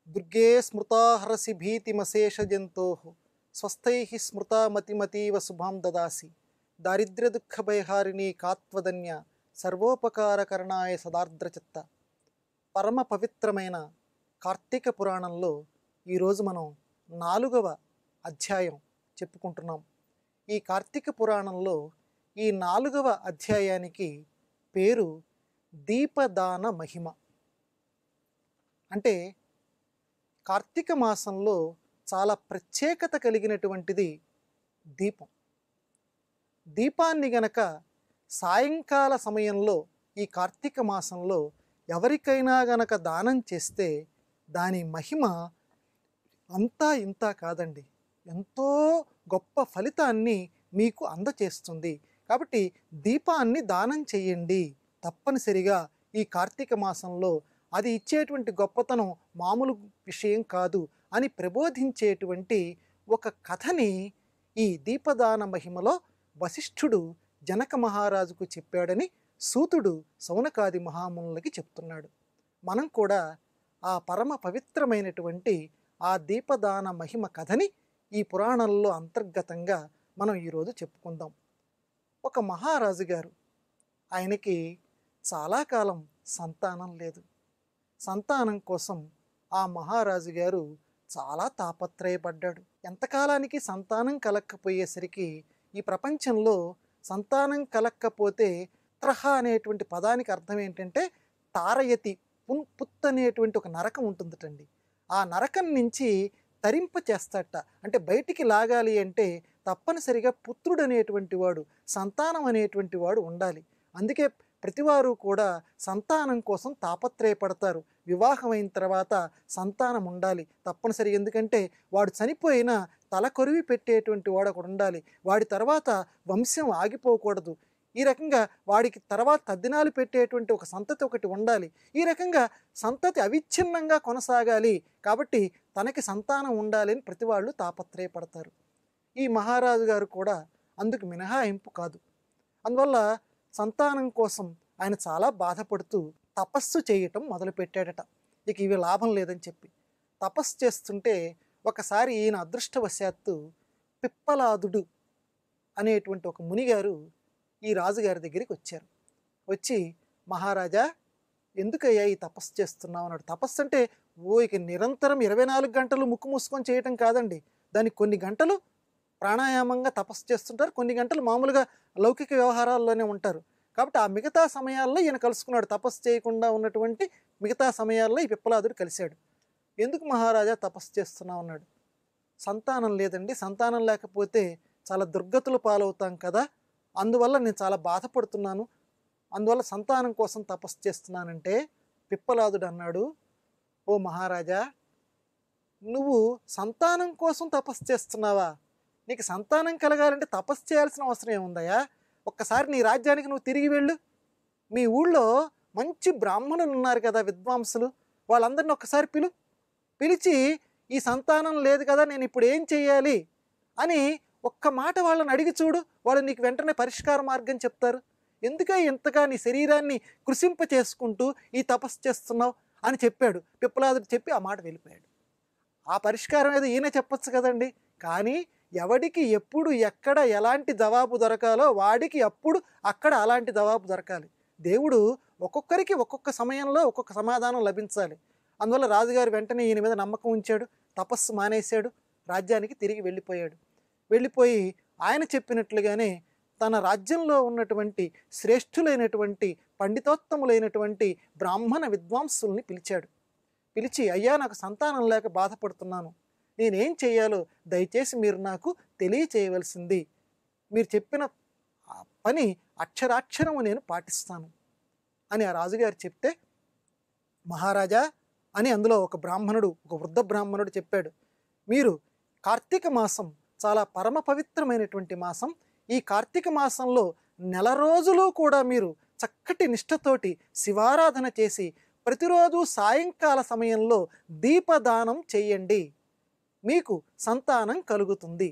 దుర్గే స్మృతాహరసి భీతిమశేష జంతో స్వస్థై స్మృతా మతిమతీవ శుభాం దదాసి దారిద్ర్య దుఃఖ భయహారిణి కాత్వదన్య సర్వోపకారకరణాయ సదార్ద్రచిత్త పరమ పవిత్రమైన కార్తీక పురాణంలో ఈరోజు మనం నాలుగవ అధ్యాయం చెప్పుకుంటున్నాం ఈ కార్తీక పురాణంలో ఈ నాలుగవ అధ్యాయానికి పేరు దీపదాన మహిమ అంటే కార్తీక మాసంలో చాలా ప్రత్యేకత కలిగినటువంటిది దీపం దీపాన్ని గనక సాయంకాల సమయంలో ఈ కార్తీక మాసంలో ఎవరికైనా గనక దానం చేస్తే దాని మహిమ అంతా ఇంత కాదండి ఎంతో గొప్ప ఫలితాన్ని మీకు అందచేస్తుంది కాబట్టి దీపాన్ని దానం చేయండి తప్పనిసరిగా ఈ కార్తీక మాసంలో అది ఇచ్చేటువంటి గొప్పతనం మామూలు విషయం కాదు అని ప్రబోధించేటువంటి ఒక కథని ఈ దీపదాన మహిమలో వశిష్ఠుడు జనక మహారాజుకు చెప్పాడని సూతుడు సౌనకాది మహామునులకి చెప్తున్నాడు మనం కూడా ఆ పరమ పవిత్రమైనటువంటి ఆ దీపదాన మహిమ కథని ఈ పురాణంలో అంతర్గతంగా మనం ఈరోజు చెప్పుకుందాం ఒక మహారాజు గారు ఆయనకి చాలా కాలం సంతానం లేదు సంతానం కోసం ఆ మహారాజు గారు చాలా తాపత్రయపడ్డాడు ఎంతకాలానికి సంతానం కలక్కపోయేసరికి ఈ ప్రపంచంలో సంతానం కలక్కపోతే త్రహ అనేటువంటి పదానికి అర్థం ఏంటంటే తారయతి పున్ పుత్ అనేటువంటి ఒక నరకం ఉంటుందటండి ఆ నరకం నుంచి తరింప చేస్తాట అంటే బయటికి లాగాలి అంటే తప్పనిసరిగా పుత్రుడు అనేటువంటి వాడు సంతానం అనేటువంటి వాడు ఉండాలి అందుకే ప్రతివారు కూడా సంతానం కోసం తాపత్రయపడతారు వివాహం అయిన తర్వాత సంతానం ఉండాలి తప్పనిసరి ఎందుకంటే వాడు చనిపోయినా తల కొరివి పెట్టేటువంటి వాడు ఒకడు ఉండాలి వాడి తర్వాత వంశం ఆగిపోకూడదు ఈ రకంగా వాడికి తర్వాత తద్దినాలు పెట్టేటువంటి ఒక సంతతి ఒకటి ఉండాలి ఈ రకంగా సంతతి అవిచ్ఛిన్నంగా కొనసాగాలి కాబట్టి తనకి సంతానం ఉండాలి అని ప్రతి వాళ్ళు తాపత్రయపడతారు ఈ మహారాజు గారు కూడా అందుకు మినహాయింపు కాదు అందువల్ల సంతానం కోసం ఆయన చాలా బాధపడుతూ తపస్సు చేయటం మొదలుపెట్టాడట ఇక ఇవి లాభం లేదని చెప్పి తపస్సు చేస్తుంటే ఒకసారి ఈయన అదృష్టవశాత్తు పిప్పలాదుడు అనేటువంటి ఒక మునిగారు ఈ రాజుగారి దగ్గరికి వచ్చారు వచ్చి మహారాజా ఎందుకయ్యా ఈ తపస్సు చేస్తున్నావు అన్నాడు తపస్సు అంటే ఓ ఇక నిరంతరం ఇరవై నాలుగు గంటలు ముక్కు మూసుకొని చేయటం కాదండి దానికి కొన్ని గంటలు ప్రాణాయామంగా తపస్సు చేస్తుంటారు కొన్ని గంటలు మామూలుగా లౌకిక వ్యవహారాల్లోనే ఉంటారు కాబట్టి ఆ మిగతా సమయాల్లో ఈయన కలుసుకున్నాడు తపస్సు చేయకుండా ఉన్నటువంటి మిగతా సమయాల్లో ఈ పిప్పలాదుడు కలిశాడు ఎందుకు మహారాజా తపస్సు చేస్తున్నావు అన్నాడు సంతానం లేదండి సంతానం లేకపోతే చాలా దుర్గతులు పాలవుతాం కదా అందువల్ల నేను చాలా బాధపడుతున్నాను అందువల్ల సంతానం కోసం తపస్సు చేస్తున్నానంటే పిప్పలాదుడు అన్నాడు ఓ మహారాజా నువ్వు సంతానం కోసం తపస్సు చేస్తున్నావా నీకు సంతానం కలగాలంటే తపస్సు చేయాల్సిన అవసరం ఏముందయ్యా ఒక్కసారి నీ రాజ్యానికి నువ్వు తిరిగి వెళ్ళు మీ ఊళ్ళో మంచి బ్రాహ్మణులు ఉన్నారు కదా విద్వాంసులు వాళ్ళందరిని ఒక్కసారి పిలు పిలిచి ఈ సంతానం లేదు కదా నేను ఇప్పుడు ఏం చెయ్యాలి అని ఒక్క మాట వాళ్ళని అడిగి చూడు వాళ్ళు నీకు వెంటనే పరిష్కార మార్గం చెప్తారు ఎందుకే ఇంతగా నీ శరీరాన్ని కృషింప చేసుకుంటూ ఈ తపస్సు చేస్తున్నావు అని చెప్పాడు పిప్పలాదుడు చెప్పి ఆ మాట వెళ్ళిపోయాడు ఆ పరిష్కారం ఏదో ఈయన చెప్పొచ్చు కదండి కానీ ఎవడికి ఎప్పుడు ఎక్కడ ఎలాంటి జవాబు దొరకాలో వాడికి అప్పుడు అక్కడ అలాంటి జవాబు దొరకాలి దేవుడు ఒక్కొక్కరికి ఒక్కొక్క సమయంలో ఒక్కొక్క సమాధానం లభించాలి అందువల్ల రాజుగారు వెంటనే ఈయన మీద నమ్మకం ఉంచాడు తపస్సు మానేశాడు రాజ్యానికి తిరిగి వెళ్ళిపోయాడు వెళ్ళిపోయి ఆయన చెప్పినట్లుగానే తన రాజ్యంలో ఉన్నటువంటి శ్రేష్ఠులైనటువంటి పండితోత్తములైనటువంటి బ్రాహ్మణ విద్వాంసుల్ని పిలిచాడు పిలిచి అయ్యా నాకు సంతానం లేక బాధపడుతున్నాను నేనేం చేయాలో దయచేసి మీరు నాకు తెలియచేయవలసింది మీరు చెప్పిన ఆ పని అక్షరాక్షరము నేను పాటిస్తాను అని ఆ రాజుగారు చెప్తే మహారాజా అని అందులో ఒక బ్రాహ్మణుడు ఒక వృద్ధ బ్రాహ్మణుడు చెప్పాడు మీరు కార్తీక మాసం చాలా పరమ పవిత్రమైనటువంటి మాసం ఈ కార్తీక మాసంలో నెల రోజులు కూడా మీరు చక్కటి నిష్ఠతోటి శివారాధన చేసి ప్రతిరోజు సాయంకాల సమయంలో దీపదానం చేయండి మీకు సంతానం కలుగుతుంది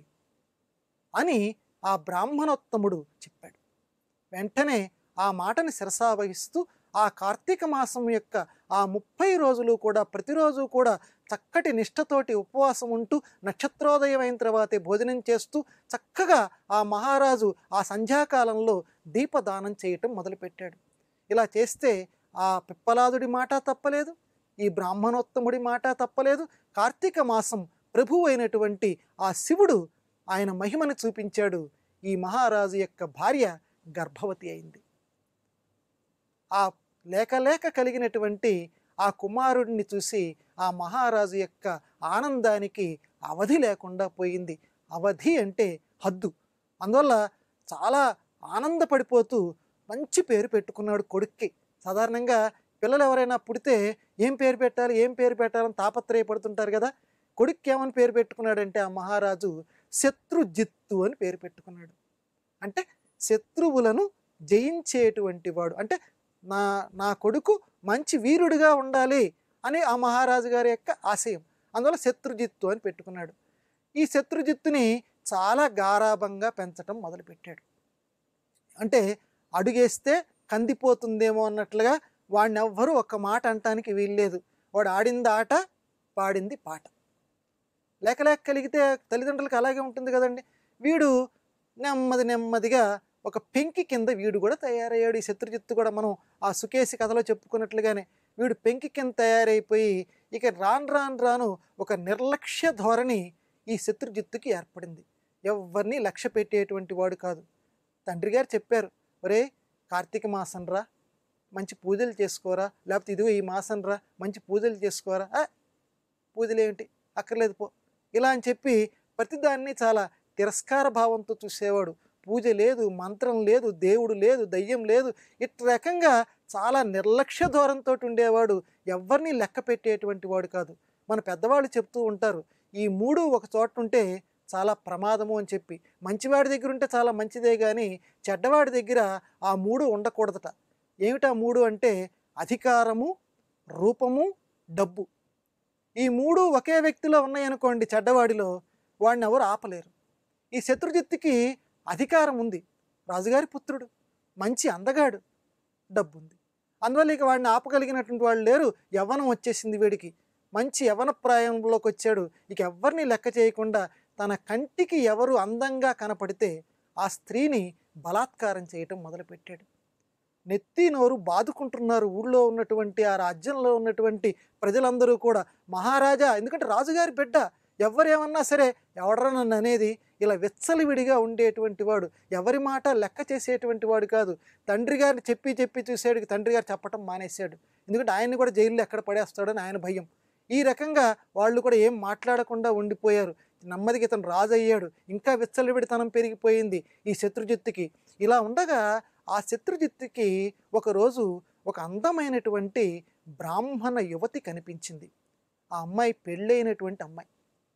అని ఆ బ్రాహ్మణోత్తముడు చెప్పాడు వెంటనే ఆ మాటని శిరసావహిస్తూ ఆ కార్తీక మాసం యొక్క ఆ ముప్పై రోజులు కూడా ప్రతిరోజు కూడా చక్కటి నిష్ఠతోటి ఉపవాసం ఉంటూ నక్షత్రోదయం అయిన తర్వాతే భోజనం చేస్తూ చక్కగా ఆ మహారాజు ఆ సంధ్యాకాలంలో దీపదానం చేయటం మొదలుపెట్టాడు ఇలా చేస్తే ఆ పిప్పలాదుడి మాట తప్పలేదు ఈ బ్రాహ్మణోత్తముడి మాట తప్పలేదు కార్తీక మాసం ప్రభువు అయినటువంటి ఆ శివుడు ఆయన మహిమను చూపించాడు ఈ మహారాజు యొక్క భార్య గర్భవతి అయింది ఆ లేక లేక కలిగినటువంటి ఆ కుమారుడిని చూసి ఆ మహారాజు యొక్క ఆనందానికి అవధి లేకుండా పోయింది అవధి అంటే హద్దు అందువల్ల చాలా ఆనందపడిపోతూ మంచి పేరు పెట్టుకున్నాడు కొడుక్కి సాధారణంగా పిల్లలు ఎవరైనా పుడితే ఏం పేరు పెట్టాలి ఏం పేరు పెట్టాలని తాపత్రయపడుతుంటారు కదా కొడుక్కి ఏమని పేరు పెట్టుకున్నాడంటే ఆ మహారాజు శత్రుజిత్తు అని పేరు పెట్టుకున్నాడు అంటే శత్రువులను జయించేటువంటి వాడు అంటే నా నా కొడుకు మంచి వీరుడిగా ఉండాలి అని ఆ మహారాజు గారి యొక్క ఆశయం అందువల్ల శత్రుజిత్తు అని పెట్టుకున్నాడు ఈ శత్రుజిత్తుని చాలా గారాభంగా పెంచటం మొదలుపెట్టాడు అంటే అడుగేస్తే కందిపోతుందేమో అన్నట్లుగా వాడిని ఎవ్వరూ ఒక్క మాట అంటానికి వీల్లేదు వాడు ఆడింది ఆట పాడింది పాట లేక లేక కలిగితే తల్లిదండ్రులకు అలాగే ఉంటుంది కదండి వీడు నెమ్మది నెమ్మదిగా ఒక పెంకి కింద వీడు కూడా తయారయ్యాడు ఈ శత్రుజిత్తు కూడా మనం ఆ సుకేసి కథలో చెప్పుకున్నట్లుగానే వీడు పెంకి కింద తయారైపోయి ఇక రాను రాను రాను ఒక నిర్లక్ష్య ధోరణి ఈ శత్రుజిత్తుకి ఏర్పడింది ఎవరిని లక్ష్య పెట్టేటువంటి వాడు కాదు తండ్రి గారు చెప్పారు ఒరే కార్తీక మాసం రా మంచి పూజలు చేసుకోరా లేకపోతే ఇదిగో ఈ మాసం రా మంచి పూజలు చేసుకోరా ఆ, పూజలు ఏమిటి అక్కర్లేదు పో ఇలా అని చెప్పి ప్రతిదాన్ని చాలా తిరస్కార భావంతో చూసేవాడు పూజ లేదు మంత్రం లేదు దేవుడు లేదు దయ్యం లేదు ఇట్ రకంగా చాలా నిర్లక్ష్య ధోరణితో ఉండేవాడు ఎవరిని లెక్క పెట్టేటువంటి వాడు కాదు మన పెద్దవాళ్ళు చెప్తూ ఉంటారు ఈ మూడు ఒక చోట ఉంటే చాలా ప్రమాదము అని చెప్పి మంచివాడి దగ్గర ఉంటే చాలా మంచిదే కానీ చెడ్డవాడి దగ్గర ఆ మూడు ఉండకూడదట ఏమిటా మూడు అంటే అధికారము రూపము డబ్బు ఈ మూడు ఒకే వ్యక్తిలో ఉన్నాయనుకోండి చెడ్డవాడిలో వాడిని ఎవరు ఆపలేరు ఈ శత్రుజిత్తుకి అధికారం ఉంది రాజుగారి పుత్రుడు మంచి అందగాడు డబ్బు ఉంది అందువల్ల ఇక వాడిని ఆపగలిగినటువంటి వాళ్ళు లేరు యవ్వనం వచ్చేసింది వీడికి మంచి యవ్వన ప్రాయంలోకి వచ్చాడు ఇక ఎవరిని లెక్క చేయకుండా తన కంటికి ఎవరు అందంగా కనపడితే ఆ స్త్రీని బలాత్కారం చేయటం మొదలుపెట్టాడు నెత్తి నోరు బాదుకుంటున్నారు ఊళ్ళో ఉన్నటువంటి ఆ రాజ్యంలో ఉన్నటువంటి ప్రజలందరూ కూడా మహారాజా ఎందుకంటే రాజుగారి బిడ్డ ఎవరేమన్నా సరే ఎవడరా నన్ను అనేది ఇలా విచ్చలవిడిగా ఉండేటువంటి వాడు ఎవరి మాట లెక్క చేసేటువంటి వాడు కాదు తండ్రి గారిని చెప్పి చెప్పి చూసాడు తండ్రి గారు చెప్పటం మానేశాడు ఎందుకంటే ఆయన్ని కూడా జైల్లో ఎక్కడ పడేస్తాడని ఆయన భయం ఈ రకంగా వాళ్ళు కూడా ఏం మాట్లాడకుండా ఉండిపోయారు నెమ్మదిగా ఇతను రాజు అయ్యాడు ఇంకా విచ్చలవిడితనం పెరిగిపోయింది ఈ శత్రుజిత్తుకి ఇలా ఉండగా ఆ శత్రుజిత్తుకి ఒకరోజు ఒక అందమైనటువంటి బ్రాహ్మణ యువతి కనిపించింది ఆ అమ్మాయి పెళ్ళైనటువంటి అమ్మాయి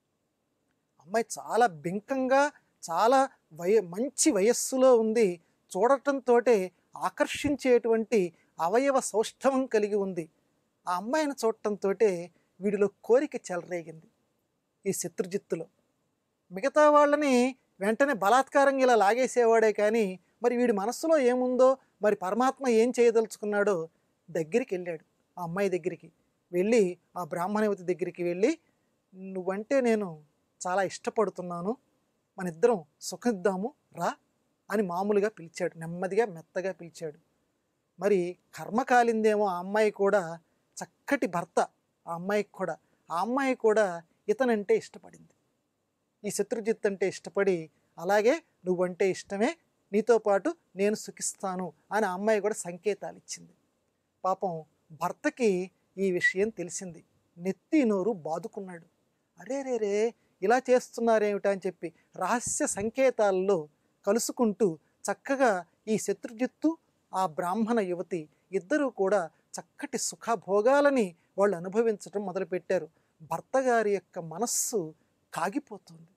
అమ్మాయి చాలా బింకంగా చాలా వయ మంచి వయస్సులో ఉంది చూడటంతో ఆకర్షించేటువంటి అవయవ సౌష్ఠవం కలిగి ఉంది ఆ అమ్మాయిని చూడటంతో వీడిలో కోరిక చెలరేగింది ఈ శత్రుజిత్తులో మిగతా వాళ్ళని వెంటనే బలాత్కారంగా ఇలా లాగేసేవాడే కానీ మరి వీడి మనస్సులో ఏముందో మరి పరమాత్మ ఏం చేయదలుచుకున్నాడో దగ్గరికి వెళ్ళాడు ఆ అమ్మాయి దగ్గరికి వెళ్ళి ఆ బ్రాహ్మణవతి దగ్గరికి వెళ్ళి నువ్వంటే నేను చాలా ఇష్టపడుతున్నాను మన ఇద్దరం సుఖిద్దాము రా అని మామూలుగా పిలిచాడు నెమ్మదిగా మెత్తగా పిలిచాడు మరి కర్మ కాలిందేమో ఆ అమ్మాయి కూడా చక్కటి భర్త ఆ అమ్మాయికి కూడా ఆ అమ్మాయి కూడా ఇతనంటే ఇష్టపడింది ఈ శత్రుజిత్ అంటే ఇష్టపడి అలాగే నువ్వంటే ఇష్టమే నీతో పాటు నేను సుఖిస్తాను అని ఆ అమ్మాయి కూడా సంకేతాలు ఇచ్చింది పాపం భర్తకి ఈ విషయం తెలిసింది నెత్తి నోరు బాదుకున్నాడు అరే రే రే ఇలా చేస్తున్నారేమిటా అని చెప్పి రహస్య సంకేతాల్లో కలుసుకుంటూ చక్కగా ఈ శత్రుజిత్తు ఆ బ్రాహ్మణ యువతి ఇద్దరూ కూడా చక్కటి సుఖభోగాలని వాళ్ళు అనుభవించడం మొదలుపెట్టారు భర్త గారి యొక్క మనస్సు కాగిపోతుంది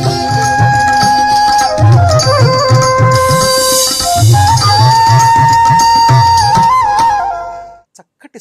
Thank you.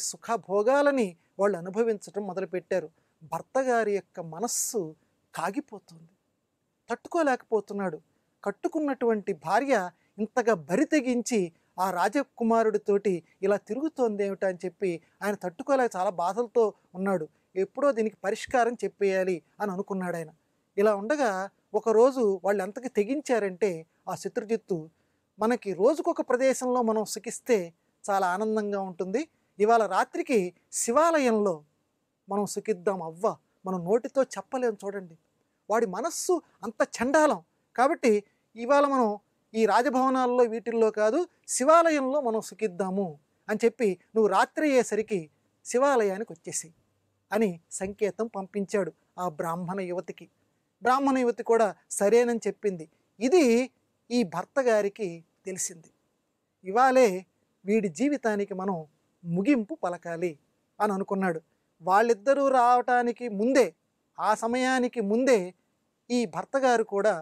సుఖభోగాలని వాళ్ళు అనుభవించడం మొదలుపెట్టారు భర్త గారి యొక్క మనస్సు కాగిపోతుంది తట్టుకోలేకపోతున్నాడు కట్టుకున్నటువంటి భార్య ఇంతగా బరి తెగించి ఆ రాజకుమారుడితోటి ఇలా తిరుగుతోంది ఏమిటా అని చెప్పి ఆయన తట్టుకోలేక చాలా బాధలతో ఉన్నాడు ఎప్పుడో దీనికి పరిష్కారం చెప్పేయాలి అని అనుకున్నాడు ఆయన ఇలా ఉండగా ఒకరోజు వాళ్ళు ఎంతకి తెగించారంటే ఆ శత్రుజిత్తు మనకి రోజుకొక ప్రదేశంలో మనం సుఖిస్తే చాలా ఆనందంగా ఉంటుంది ఇవాళ రాత్రికి శివాలయంలో మనం సుఖిద్దాం అవ్వ మనం నోటితో చెప్పలేం చూడండి వాడి మనస్సు అంత చండాలం కాబట్టి ఇవాళ మనం ఈ రాజభవనాల్లో వీటిల్లో కాదు శివాలయంలో మనం సుఖిద్దాము అని చెప్పి నువ్వు రాత్రి అయ్యేసరికి శివాలయానికి వచ్చేసి అని సంకేతం పంపించాడు ఆ బ్రాహ్మణ యువతికి బ్రాహ్మణ యువతి కూడా సరేనని చెప్పింది ఇది ఈ భర్త గారికి తెలిసింది ఇవాళే వీడి జీవితానికి మనం ముగింపు పలకాలి అని అనుకున్నాడు వాళ్ళిద్దరూ రావటానికి ముందే ఆ సమయానికి ముందే ఈ భర్త గారు కూడా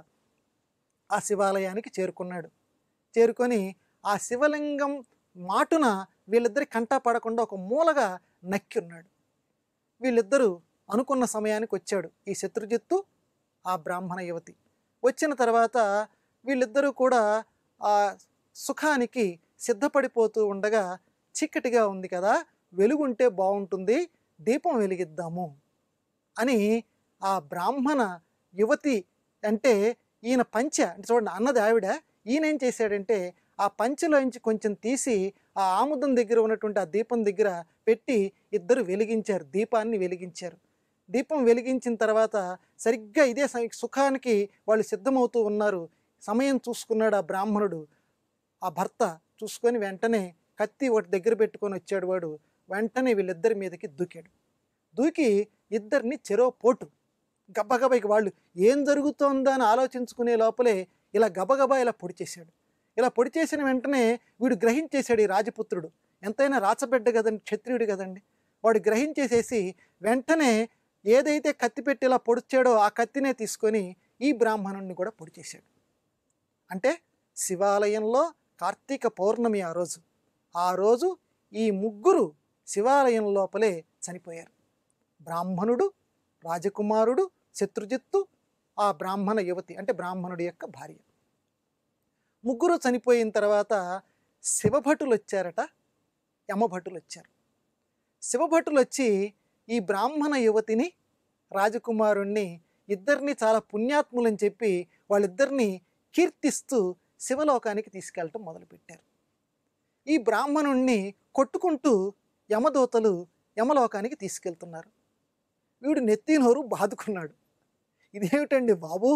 ఆ శివాలయానికి చేరుకున్నాడు చేరుకొని ఆ శివలింగం మాటున వీళ్ళిద్దరి కంటా పడకుండా ఒక మూలగా నక్కి ఉన్నాడు వీళ్ళిద్దరూ అనుకున్న సమయానికి వచ్చాడు ఈ శత్రుజిత్తు ఆ బ్రాహ్మణ యువతి వచ్చిన తర్వాత వీళ్ళిద్దరూ కూడా ఆ సుఖానికి సిద్ధపడిపోతూ ఉండగా చీకటిగా ఉంది కదా వెలుగుంటే బాగుంటుంది దీపం వెలిగిద్దాము అని ఆ బ్రాహ్మణ యువతి అంటే ఈయన పంచ అంటే చూడండి అన్నది ఆవిడ ఈయన ఏం చేశాడంటే ఆ పంచలోంచి కొంచెం తీసి ఆ ఆముదం దగ్గర ఉన్నటువంటి ఆ దీపం దగ్గర పెట్టి ఇద్దరు వెలిగించారు దీపాన్ని వెలిగించారు దీపం వెలిగించిన తర్వాత సరిగ్గా ఇదే స- సుఖానికి వాళ్ళు సిద్ధమవుతూ ఉన్నారు సమయం చూసుకున్నాడు ఆ బ్రాహ్మణుడు ఆ భర్త చూసుకొని వెంటనే కత్తి ఒకటి దగ్గర పెట్టుకొని వచ్చాడు వాడు వెంటనే వీళ్ళిద్దరి మీదకి దూకాడు దూకి ఇద్దరిని చెరో పోటు గబగబాకి వాళ్ళు ఏం జరుగుతోందా అని ఆలోచించుకునే లోపలే ఇలా గబగబా ఇలా పొడి చేశాడు ఇలా పొడి చేసిన వెంటనే వీడు గ్రహించేశాడు ఈ రాజపుత్రుడు ఎంతైనా రాచబిడ్డ కదండి క్షత్రియుడు కదండి వాడు గ్రహించేసేసి వెంటనే ఏదైతే కత్తి పెట్టి ఇలా పొడిచాడో ఆ కత్తినే తీసుకొని ఈ బ్రాహ్మణుడిని కూడా పొడి చేశాడు అంటే శివాలయంలో కార్తీక పౌర్ణమి ఆ రోజు ఆ రోజు ఈ ముగ్గురు శివాలయం లోపలే చనిపోయారు బ్రాహ్మణుడు రాజకుమారుడు శత్రుజిత్తు ఆ బ్రాహ్మణ యువతి అంటే బ్రాహ్మణుడి యొక్క భార్య ముగ్గురు చనిపోయిన తర్వాత శివభటులు వచ్చారట యమభటులు వచ్చారు శివభటులు వచ్చి ఈ బ్రాహ్మణ యువతిని రాజకుమారుణ్ణి ఇద్దరిని చాలా పుణ్యాత్ములని చెప్పి వాళ్ళిద్దరిని కీర్తిస్తూ శివలోకానికి తీసుకెళ్ళటం మొదలుపెట్టారు ఈ బ్రాహ్మణుణ్ణి కొట్టుకుంటూ యమదూతలు యమలోకానికి తీసుకెళ్తున్నారు వీడు నెత్తి నోరు బాదుకున్నాడు ఇదేమిటండి బాబు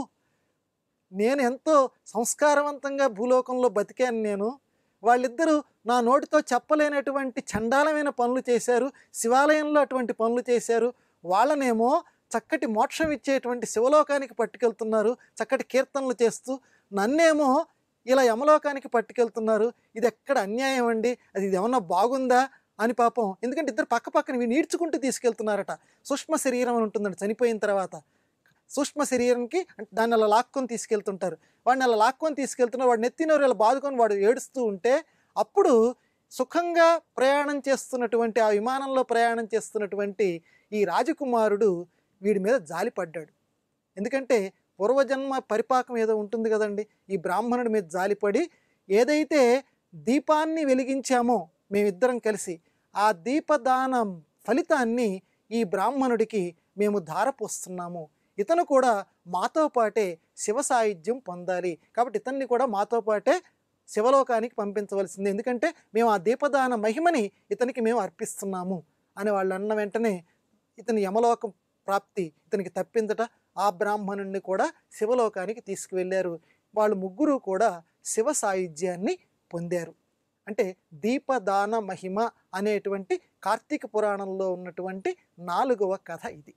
నేను ఎంతో సంస్కారవంతంగా భూలోకంలో బతికాను నేను వాళ్ళిద్దరూ నా నోటితో చెప్పలేనటువంటి చండాలమైన పనులు చేశారు శివాలయంలో అటువంటి పనులు చేశారు వాళ్ళనేమో చక్కటి మోక్షం ఇచ్చేటువంటి శివలోకానికి పట్టుకెళ్తున్నారు చక్కటి కీర్తనలు చేస్తూ నన్నేమో ఇలా యమలోకానికి పట్టుకెళ్తున్నారు ఇది ఎక్కడ అన్యాయం అండి అది ఇది ఏమన్నా బాగుందా అని పాపం ఎందుకంటే ఇద్దరు పక్క పక్కన ఇవి నీడ్చుకుంటూ తీసుకెళ్తున్నారట సూక్ష్మ శరీరం అని ఉంటుందండి చనిపోయిన తర్వాత సూక్ష్మ శరీరానికి అంటే దాన్ని అలా లాక్కొని తీసుకెళ్తుంటారు వాడిని అలా లాక్కొని తీసుకెళ్తున్నారు వాడు నెత్తినోరు ఇలా బాదుకొని వాడు ఏడుస్తూ ఉంటే అప్పుడు సుఖంగా ప్రయాణం చేస్తున్నటువంటి ఆ విమానంలో ప్రయాణం చేస్తున్నటువంటి ఈ రాజకుమారుడు వీడి మీద జాలిపడ్డాడు ఎందుకంటే పూర్వజన్మ పరిపాకం ఏదో ఉంటుంది కదండి ఈ బ్రాహ్మణుడి మీద జాలిపడి ఏదైతే దీపాన్ని వెలిగించామో మేమిద్దరం కలిసి ఆ దీపదానం ఫలితాన్ని ఈ బ్రాహ్మణుడికి మేము ధారపోస్తున్నాము ఇతను కూడా మాతో పాటే శివ సాయుధ్యం పొందాలి కాబట్టి ఇతన్ని కూడా మాతో పాటే శివలోకానికి పంపించవలసింది ఎందుకంటే మేము ఆ దీపదాన మహిమని ఇతనికి మేము అర్పిస్తున్నాము అని వాళ్ళు అన్న వెంటనే ఇతని యమలోకం ప్రాప్తి ఇతనికి తప్పిందట ఆ బ్రాహ్మణుణ్ణి కూడా శివలోకానికి తీసుకువెళ్ళారు వాళ్ళు ముగ్గురు కూడా శివ సాయుధ్యాన్ని పొందారు అంటే దీపదాన మహిమ అనేటువంటి కార్తీక పురాణంలో ఉన్నటువంటి నాలుగవ కథ ఇది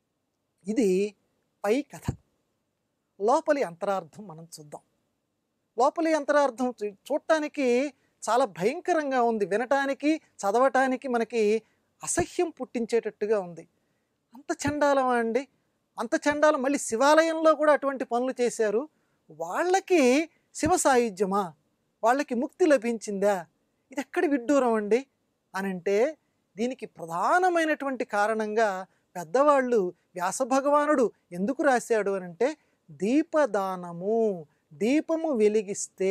ఇది పై కథ లోపలి అంతరార్థం మనం చూద్దాం లోపలి అంతరార్థం చూ- చూడటానికి చాలా భయంకరంగా ఉంది వినటానికి చదవటానికి మనకి అసహ్యం పుట్టించేటట్టుగా ఉంది అంత చండాలమా అండి అంత చండాలం మళ్ళీ శివాలయంలో కూడా అటువంటి పనులు చేశారు వాళ్ళకి శివ సాయుధ్యమా వాళ్ళకి ముక్తి లభించిందా ఇది ఎక్కడి విడ్డూరం అండి అని అంటే దీనికి ప్రధానమైనటువంటి కారణంగా పెద్దవాళ్ళు వ్యాసభగవానుడు ఎందుకు రాశాడు అని అంటే దీపదానము దీపము వెలిగిస్తే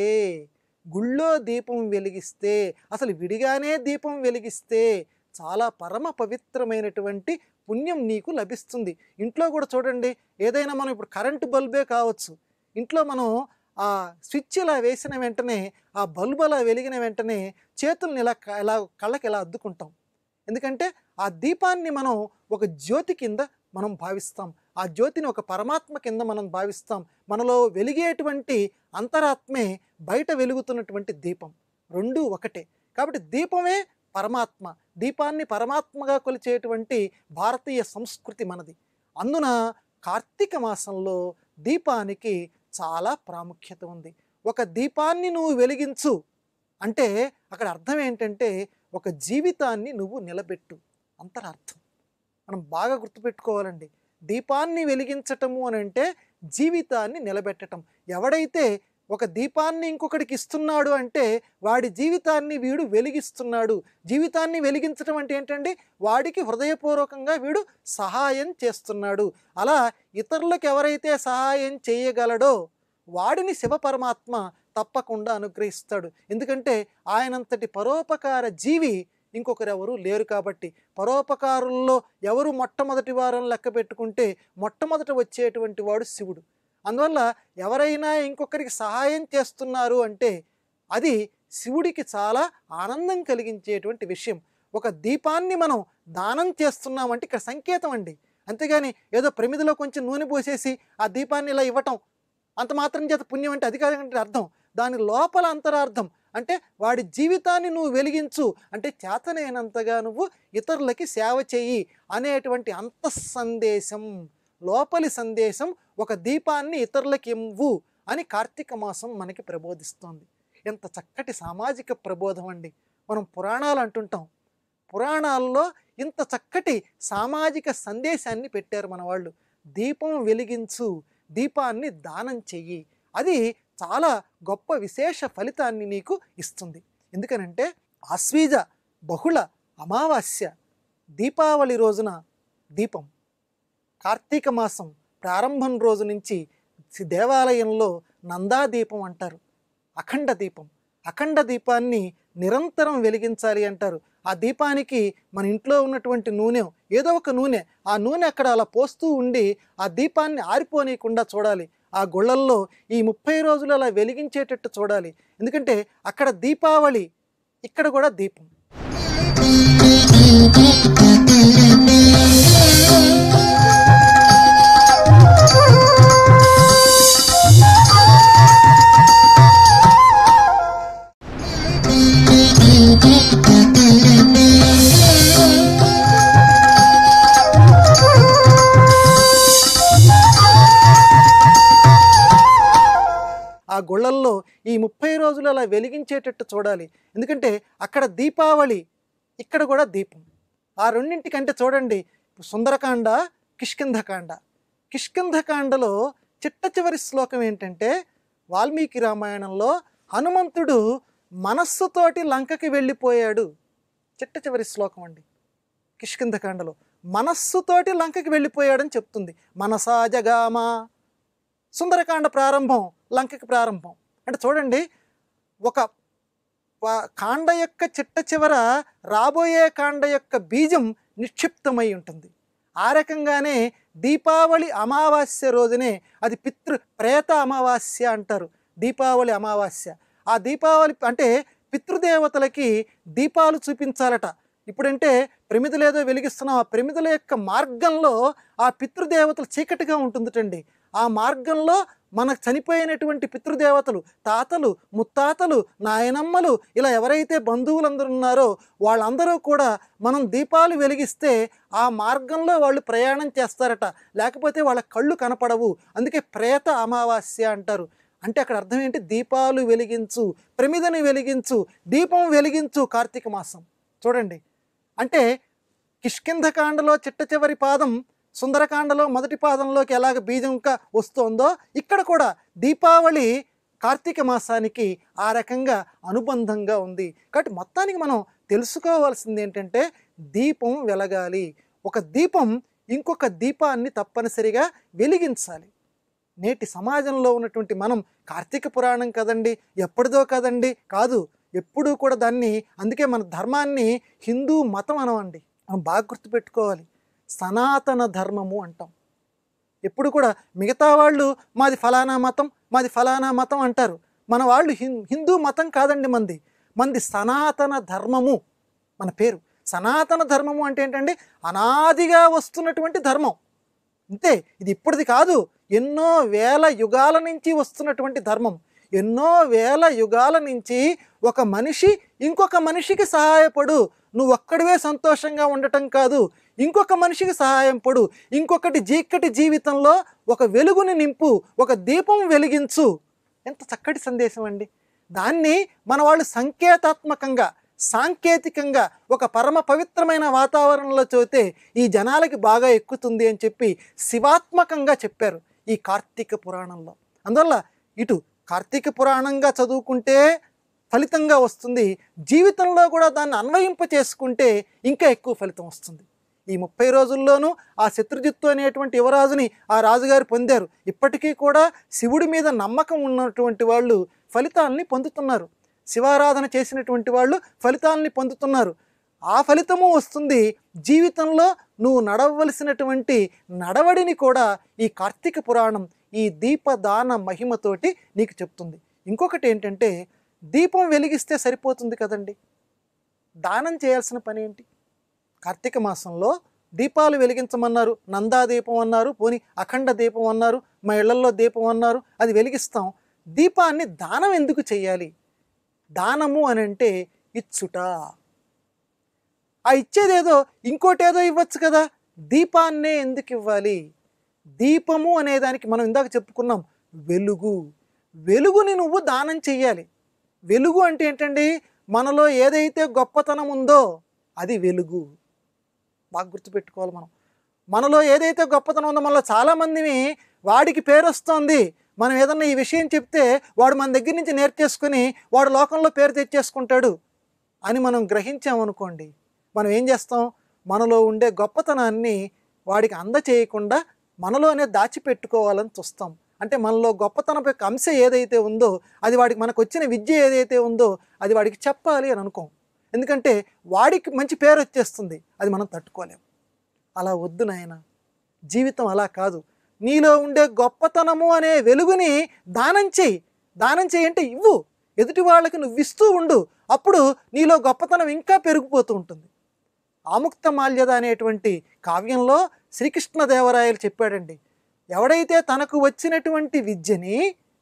గుళ్ళో దీపం వెలిగిస్తే అసలు విడిగానే దీపం వెలిగిస్తే చాలా పరమ పవిత్రమైనటువంటి పుణ్యం నీకు లభిస్తుంది ఇంట్లో కూడా చూడండి ఏదైనా మనం ఇప్పుడు కరెంటు బల్బే కావచ్చు ఇంట్లో మనం ఆ స్విచ్ ఇలా వేసిన వెంటనే ఆ బల్బు అలా వెలిగిన వెంటనే చేతుల్ని ఇలా క- ఇలా కళ్ళకి ఇలా అద్దుకుంటాం ఎందుకంటే ఆ దీపాన్ని మనం ఒక జ్యోతి కింద మనం భావిస్తాం ఆ జ్యోతిని ఒక పరమాత్మ కింద మనం భావిస్తాం మనలో వెలిగేటువంటి అంతరాత్మే బయట వెలుగుతున్నటువంటి దీపం రెండు ఒకటే కాబట్టి దీపమే పరమాత్మ దీపాన్ని పరమాత్మగా కొలిచేటువంటి భారతీయ సంస్కృతి మనది అందున కార్తీక మాసంలో దీపానికి చాలా ప్రాముఖ్యత ఉంది ఒక దీపాన్ని నువ్వు వెలిగించు అంటే అక్కడ అర్థం ఏంటంటే ఒక జీవితాన్ని నువ్వు నిలబెట్టు అంతరార్థం మనం బాగా గుర్తుపెట్టుకోవాలండి దీపాన్ని వెలిగించటము అని అంటే జీవితాన్ని నిలబెట్టటం ఎవడైతే ఒక దీపాన్ని ఇంకొకడికి ఇస్తున్నాడు అంటే వాడి జీవితాన్ని వీడు వెలిగిస్తున్నాడు జీవితాన్ని వెలిగించడం అంటే ఏంటండి వాడికి హృదయపూర్వకంగా వీడు సహాయం చేస్తున్నాడు అలా ఇతరులకు ఎవరైతే సహాయం చేయగలడో వాడిని శివపరమాత్మ తప్పకుండా అనుగ్రహిస్తాడు ఎందుకంటే ఆయనంతటి పరోపకార జీవి ఇంకొకరెవరు లేరు కాబట్టి పరోపకారుల్లో ఎవరు మొట్టమొదటి వారం లెక్క పెట్టుకుంటే మొట్టమొదట వచ్చేటువంటి వాడు శివుడు అందువల్ల ఎవరైనా ఇంకొకరికి సహాయం చేస్తున్నారు అంటే అది శివుడికి చాలా ఆనందం కలిగించేటువంటి విషయం ఒక దీపాన్ని మనం దానం చేస్తున్నామంటే ఇక్కడ సంకేతం అండి అంతేగాని ఏదో ప్రమిదిలో కొంచెం నూనె పోసేసి ఆ దీపాన్ని ఇలా ఇవ్వటం అంత మాత్రం చేత పుణ్యం అంటే అది కాదంటే అర్థం దాని లోపల అంతరార్థం అంటే వాడి జీవితాన్ని నువ్వు వెలిగించు అంటే చేతనైనంతగా నువ్వు ఇతరులకి సేవ చెయ్యి అనేటువంటి అంత సందేశం లోపలి సందేశం ఒక దీపాన్ని ఇతరులకి ఇవ్వు అని కార్తీక మాసం మనకి ప్రబోధిస్తోంది ఎంత చక్కటి సామాజిక ప్రబోధం అండి మనం పురాణాలు అంటుంటాం పురాణాల్లో ఇంత చక్కటి సామాజిక సందేశాన్ని పెట్టారు మన వాళ్ళు దీపం వెలిగించు దీపాన్ని దానం చెయ్యి అది చాలా గొప్ప విశేష ఫలితాన్ని నీకు ఇస్తుంది ఎందుకనంటే ఆశ్వీజ బహుళ అమావాస్య దీపావళి రోజున దీపం కార్తీక మాసం ప్రారంభం రోజు నుంచి సి- దేవాలయంలో నందా దీపం అంటారు అఖండ దీపం అఖండ దీపాన్ని నిరంతరం వెలిగించాలి అంటారు ఆ దీపానికి మన ఇంట్లో ఉన్నటువంటి నూనె ఏదో ఒక నూనె ఆ నూనె అక్కడ అలా పోస్తూ ఉండి ఆ దీపాన్ని ఆరిపోనీయకుండా చూడాలి ఆ గుళ్ళల్లో ఈ ముప్పై రోజులు అలా వెలిగించేటట్టు చూడాలి ఎందుకంటే అక్కడ దీపావళి ఇక్కడ కూడా దీపం ఆ గుళ్ళల్లో ఈ ముప్పై రోజులు అలా వెలిగించేటట్టు చూడాలి ఎందుకంటే అక్కడ దీపావళి ఇక్కడ కూడా దీపం ఆ రెండింటికంటే చూడండి సుందరకాండ కిష్కింధకాండ కిష్కింధకాండలో చిట్ట చివరి శ్లోకం ఏంటంటే వాల్మీకి రామాయణంలో హనుమంతుడు మనస్సుతోటి లంకకి వెళ్ళిపోయాడు చిట్ట చివరి శ్లోకం అండి కిష్కింధకాండలో మనస్సుతోటి లంకకి వెళ్ళిపోయాడని చెప్తుంది మనసా జగామా సుందరకాండ ప్రారంభం లంకకి ప్రారంభం అంటే చూడండి ఒక ప- కాండ యొక్క చిట్ట చివర రాబోయే కాండ యొక్క బీజం నిక్షిప్తమై ఉంటుంది ఆ రకంగానే దీపావళి అమావాస్య రోజునే అది పితృ ప్రేత అమావాస్య అంటారు దీపావళి అమావాస్య ఆ దీపావళి అంటే పితృదేవతలకి దీపాలు చూపించాలట ఇప్పుడంటే ప్రమిదలు ఏదో వెలిగిస్తున్నాం ఆ ప్రమిదల యొక్క మార్గంలో ఆ పితృదేవతలు చీకటిగా ఉంటుందిటండి ఆ మార్గంలో మనకు చనిపోయినటువంటి పితృదేవతలు తాతలు ముత్తాతలు నాయనమ్మలు ఇలా ఎవరైతే బంధువులందరూ ఉన్నారో వాళ్ళందరూ కూడా మనం దీపాలు వెలిగిస్తే ఆ మార్గంలో వాళ్ళు ప్రయాణం చేస్తారట లేకపోతే వాళ్ళ కళ్ళు కనపడవు అందుకే ప్రేత అమావాస్య అంటారు అంటే అక్కడ అర్థం ఏంటి దీపాలు వెలిగించు ప్రమిదని వెలిగించు దీపం వెలిగించు కార్తీక మాసం చూడండి అంటే కిష్కింధకాండలో చిట్ట చివరి పాదం సుందరకాండలో మొదటి పాదంలోకి ఎలాగ బీజంగా వస్తోందో ఇక్కడ కూడా దీపావళి కార్తీక మాసానికి ఆ రకంగా అనుబంధంగా ఉంది కాబట్టి మొత్తానికి మనం తెలుసుకోవాల్సింది ఏంటంటే దీపం వెలగాలి ఒక దీపం ఇంకొక దీపాన్ని తప్పనిసరిగా వెలిగించాలి నేటి సమాజంలో ఉన్నటువంటి మనం కార్తీక పురాణం కదండి ఎప్పటిదో కదండి కాదు ఎప్పుడూ కూడా దాన్ని అందుకే మన ధర్మాన్ని హిందూ మతం అనవండి మనం బాగా గుర్తుపెట్టుకోవాలి సనాతన ధర్మము అంటాం ఎప్పుడు కూడా మిగతా వాళ్ళు మాది ఫలానా మతం మాది ఫలానా మతం అంటారు మన వాళ్ళు హిం- హిందూ మతం కాదండి మంది మంది సనాతన ధర్మము మన పేరు సనాతన ధర్మము అంటే ఏంటండి అనాదిగా వస్తున్నటువంటి ధర్మం అంతే ఇది ఇప్పటిది కాదు ఎన్నో వేల యుగాల నుంచి వస్తున్నటువంటి ధర్మం ఎన్నో వేల యుగాల నుంచి ఒక మనిషి ఇంకొక మనిషికి సహాయపడు నువ్వు ఒక్కడివే సంతోషంగా ఉండటం కాదు ఇంకొక మనిషికి సహాయం పడు ఇంకొకటి చీకటి జీవితంలో ఒక వెలుగుని నింపు ఒక దీపం వెలిగించు ఎంత చక్కటి సందేశం అండి దాన్ని మన వాళ్ళు సంకేతాత్మకంగా సాంకేతికంగా ఒక పరమ పవిత్రమైన వాతావరణంలో చదివితే ఈ జనాలకి బాగా ఎక్కుతుంది అని చెప్పి శివాత్మకంగా చెప్పారు ఈ కార్తీక పురాణంలో అందువల్ల ఇటు కార్తీక పురాణంగా చదువుకుంటే ఫలితంగా వస్తుంది జీవితంలో కూడా దాన్ని అన్వయింప చేసుకుంటే ఇంకా ఎక్కువ ఫలితం వస్తుంది ఈ ముప్పై రోజుల్లోనూ ఆ శత్రుజిత్తు అనేటువంటి యువరాజుని ఆ రాజుగారు పొందారు ఇప్పటికీ కూడా శివుడి మీద నమ్మకం ఉన్నటువంటి వాళ్ళు ఫలితాలని పొందుతున్నారు శివారాధన చేసినటువంటి వాళ్ళు ఫలితాలని పొందుతున్నారు ఆ ఫలితము వస్తుంది జీవితంలో నువ్వు నడవలసినటువంటి నడవడిని కూడా ఈ కార్తీక పురాణం ఈ దీపదాన మహిమతోటి నీకు చెప్తుంది ఇంకొకటి ఏంటంటే దీపం వెలిగిస్తే సరిపోతుంది కదండి దానం చేయాల్సిన పని ఏంటి కార్తీక మాసంలో దీపాలు వెలిగించమన్నారు నందా దీపం అన్నారు పోని అఖండ దీపం అన్నారు మా ఇళ్లల్లో దీపం అన్నారు అది వెలిగిస్తాం దీపాన్ని దానం ఎందుకు చేయాలి దానము అని అంటే ఇచ్చుట ఆ ఇచ్చేదేదో ఇంకోటేదో ఇవ్వచ్చు కదా దీపాన్నే ఎందుకు ఇవ్వాలి దీపము అనే దానికి మనం ఇందాక చెప్పుకున్నాం వెలుగు వెలుగుని నువ్వు దానం చెయ్యాలి వెలుగు అంటే ఏంటండి మనలో ఏదైతే గొప్పతనం ఉందో అది వెలుగు బాగా గుర్తుపెట్టుకోవాలి మనం మనలో ఏదైతే గొప్పతనం ఉందో మనలో చాలామందిని వాడికి పేరు వస్తోంది మనం ఏదన్నా ఈ విషయం చెప్తే వాడు మన దగ్గర నుంచి నేర్చేసుకుని వాడు లోకంలో పేరు తెచ్చేసుకుంటాడు అని మనం గ్రహించామనుకోండి మనం ఏం చేస్తాం మనలో ఉండే గొప్పతనాన్ని వాడికి అందచేయకుండా మనలోనే దాచిపెట్టుకోవాలని చూస్తాం అంటే మనలో గొప్పతనం యొక్క అంశం ఏదైతే ఉందో అది వాడికి మనకు వచ్చిన విద్య ఏదైతే ఉందో అది వాడికి చెప్పాలి అని అనుకోం ఎందుకంటే వాడికి మంచి పేరు వచ్చేస్తుంది అది మనం తట్టుకోలేం అలా వద్దు నాయన జీవితం అలా కాదు నీలో ఉండే గొప్పతనము అనే వెలుగుని దానం చేయి దానం చేయి అంటే ఇవ్వు ఎదుటి వాళ్ళకి నువ్వు ఇస్తూ ఉండు అప్పుడు నీలో గొప్పతనం ఇంకా పెరిగిపోతూ ఉంటుంది ఆముక్త మాల్యద అనేటువంటి కావ్యంలో శ్రీకృష్ణదేవరాయలు చెప్పాడండి ఎవడైతే తనకు వచ్చినటువంటి విద్యని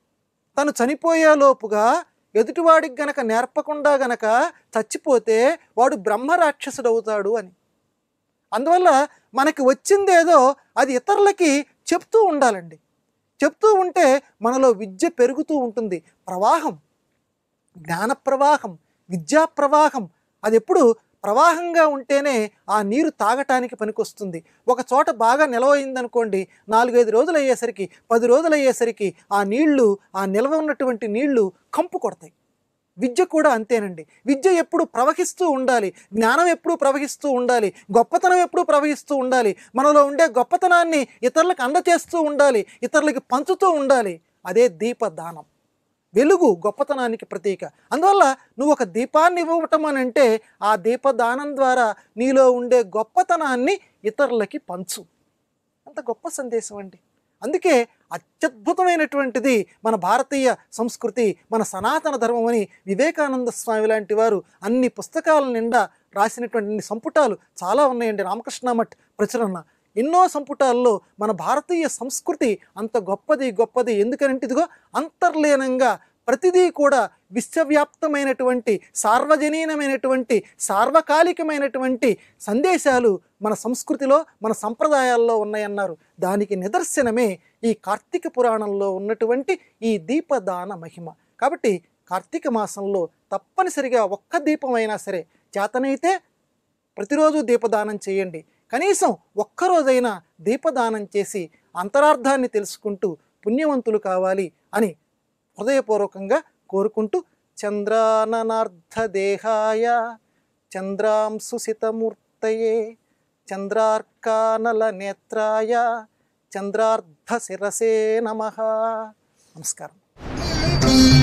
తను చనిపోయేలోపుగా ఎదుటివాడికి గనక నేర్పకుండా గనక చచ్చిపోతే వాడు బ్రహ్మరాక్షసుడు అవుతాడు అని అందువల్ల మనకి వచ్చిందేదో అది ఇతరులకి చెప్తూ ఉండాలండి చెప్తూ ఉంటే మనలో విద్య పెరుగుతూ ఉంటుంది ప్రవాహం జ్ఞాన ప్రవాహం విద్యా ప్రవాహం అది ఎప్పుడు ప్రవాహంగా ఉంటేనే ఆ నీరు తాగటానికి పనికొస్తుంది ఒక చోట బాగా నిలవైందనుకోండి నాలుగైదు రోజులు అయ్యేసరికి పది రోజులు అయ్యేసరికి ఆ నీళ్లు ఆ నిల్వ ఉన్నటువంటి నీళ్లు కంపు కొడతాయి విద్య కూడా అంతేనండి విద్య ఎప్పుడు ప్రవహిస్తూ ఉండాలి జ్ఞానం ఎప్పుడు ప్రవహిస్తూ ఉండాలి గొప్పతనం ఎప్పుడు ప్రవహిస్తూ ఉండాలి మనలో ఉండే గొప్పతనాన్ని ఇతరులకు అందచేస్తూ ఉండాలి ఇతరులకి పంచుతూ ఉండాలి అదే దీపదానం వెలుగు గొప్పతనానికి ప్రతీక అందువల్ల నువ్వు ఒక దీపాన్ని ఇవ్వటం అని అంటే ఆ దీపదానం ద్వారా నీలో ఉండే గొప్పతనాన్ని ఇతరులకి పంచు అంత గొప్ప సందేశం అండి అందుకే అత్యద్భుతమైనటువంటిది మన భారతీయ సంస్కృతి మన సనాతన ధర్మం అని వివేకానంద స్వామి లాంటి వారు అన్ని పుస్తకాల నిండా రాసినటువంటి అన్ని సంపుటాలు చాలా ఉన్నాయండి రామకృష్ణ మఠ్ ప్రచురణ ఎన్నో సంపుటాల్లో మన భారతీయ సంస్కృతి అంత గొప్పది గొప్పది ఎందుకనంటే ఇదిగో అంతర్లీనంగా ప్రతిదీ కూడా విశ్వవ్యాప్తమైనటువంటి సార్వజనీనమైనటువంటి సార్వకాలికమైనటువంటి సందేశాలు మన సంస్కృతిలో మన సంప్రదాయాల్లో ఉన్నాయన్నారు దానికి నిదర్శనమే ఈ కార్తీక పురాణంలో ఉన్నటువంటి ఈ దీపదాన మహిమ కాబట్టి కార్తీక మాసంలో తప్పనిసరిగా ఒక్క దీపమైనా సరే చేతనైతే ప్రతిరోజు దీపదానం చేయండి కనీసం ఒక్కరోజైనా దీపదానం చేసి అంతరార్థాన్ని తెలుసుకుంటూ పుణ్యవంతులు కావాలి అని హృదయపూర్వకంగా కోరుకుంటూ చంద్రాననార్థ దేహాయ చంద్రాంశుసితమూర్తయే చంద్రార్కానలనేత్రాయ చంద్రార్ధశిరసే నమ నమస్కారం